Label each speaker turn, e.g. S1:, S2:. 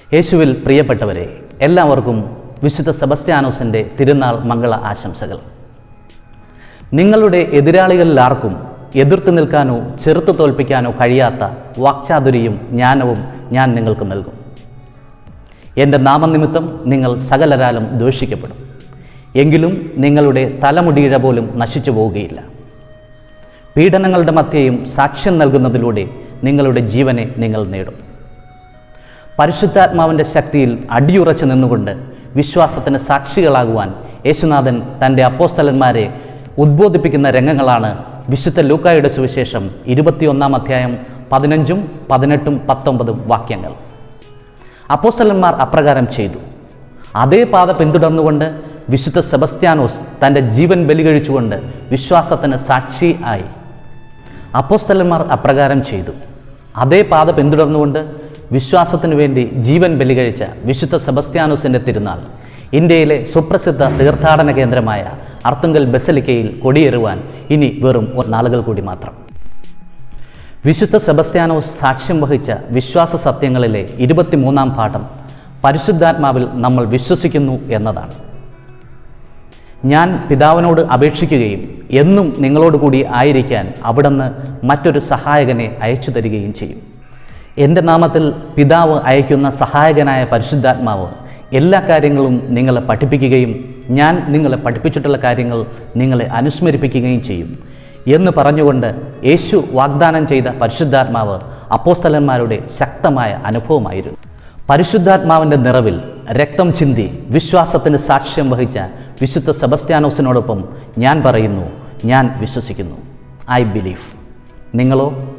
S1: യേശുവിൽ പ്രിയപ്പെട്ടവരെ എല്ലാവർക്കും വിശുദ്ധ സെബസ്ത്യാനോസിൻ്റെ തിരുനാൾ മംഗള ആശംസകൾ നിങ്ങളുടെ എതിരാളികളിൽ ആർക്കും എതിർത്ത് നിൽക്കാനോ ചെറുത്തു തോൽപ്പിക്കാനോ കഴിയാത്ത വാക്ചാതുരിയും ജ്ഞാനവും ഞാൻ നിങ്ങൾക്ക് നൽകും എൻ്റെ നാമനിമിത്തം നിങ്ങൾ സകലരാലും ദോഷിക്കപ്പെടും എങ്കിലും നിങ്ങളുടെ തലമുടിയിഴ പോലും നശിച്ചു പോവുകയില്ല പീഡനങ്ങളുടെ മധ്യയും സാക്ഷ്യം നൽകുന്നതിലൂടെ നിങ്ങളുടെ ജീവനെ നിങ്ങൾ നേടും പരിശുദ്ധാത്മാവിൻ്റെ ശക്തിയിൽ അടിയുറച്ചു നിന്നുകൊണ്ട് വിശ്വാസത്തിന് സാക്ഷികളാകുവാൻ യേശുനാഥൻ തൻ്റെ അപ്പോസ്തലന്മാരെ ഉദ്ബോധിപ്പിക്കുന്ന രംഗങ്ങളാണ് വിശുദ്ധ ലൂക്കായുടെ സുവിശേഷം ഇരുപത്തിയൊന്നാം അധ്യായം പതിനഞ്ചും പതിനെട്ടും പത്തൊമ്പതും വാക്യങ്ങൾ അപ്പോസ്തലന്മാർ അപ്രകാരം ചെയ്തു അതേ പാത പിന്തുടർന്നുകൊണ്ട് വിശുദ്ധ സെബസ്ത്യാനോസ് തൻ്റെ ജീവൻ ബലികഴിച്ചുകൊണ്ട് വിശ്വാസത്തിന് സാക്ഷി ആയി അപ്പോസ്തലന്മാർ അപ്രകാരം ചെയ്തു അതേ പാത പിന്തുടർന്നുകൊണ്ട് വിശ്വാസത്തിനു വേണ്ടി ജീവൻ ബലികഴിച്ച വിശുദ്ധ സെബസ്ത്യാനോസിൻ്റെ തിരുനാൾ ഇന്ത്യയിലെ സുപ്രസിദ്ധ തീർത്ഥാടന കേന്ദ്രമായ അർത്തുങ്കൽ ബസലിക്കയിൽ കൊടിയേറുവാൻ ഇനി വെറും ഒരു നാളുകൾ കൂടി മാത്രം വിശുദ്ധ സെബസ്ത്യാനോസ് സാക്ഷ്യം വഹിച്ച വിശ്വാസ സത്യങ്ങളിലെ ഇരുപത്തിമൂന്നാം പാഠം പരിശുദ്ധാത്മാവിൽ നമ്മൾ വിശ്വസിക്കുന്നു എന്നതാണ് ഞാൻ പിതാവിനോട് അപേക്ഷിക്കുകയും എന്നും നിങ്ങളോട് കൂടി ആയിരിക്കാൻ അവിടുന്ന് മറ്റൊരു സഹായകനെ അയച്ചു തരികയും ചെയ്യും എൻ്റെ നാമത്തിൽ പിതാവ് അയക്കുന്ന സഹായകനായ പരിശുദ്ധാത്മാവ് എല്ലാ കാര്യങ്ങളും നിങ്ങളെ പഠിപ്പിക്കുകയും ഞാൻ നിങ്ങളെ പഠിപ്പിച്ചിട്ടുള്ള കാര്യങ്ങൾ നിങ്ങളെ അനുസ്മരിപ്പിക്കുകയും ചെയ്യും എന്ന് പറഞ്ഞുകൊണ്ട് യേശു വാഗ്ദാനം ചെയ്ത പരിശുദ്ധാത്മാവ് അപ്പോസ്തലന്മാരുടെ ശക്തമായ അനുഭവമായിരുന്നു പരിശുദ്ധാത്മാവിൻ്റെ നിറവിൽ രക്തം ചിന്തി വിശ്വാസത്തിന് സാക്ഷ്യം വഹിച്ച വിശുദ്ധ സെബസ്ത്യാനോസിനോടൊപ്പം ഞാൻ പറയുന്നു ഞാൻ വിശ്വസിക്കുന്നു ഐ ബിലീവ് നിങ്ങളോ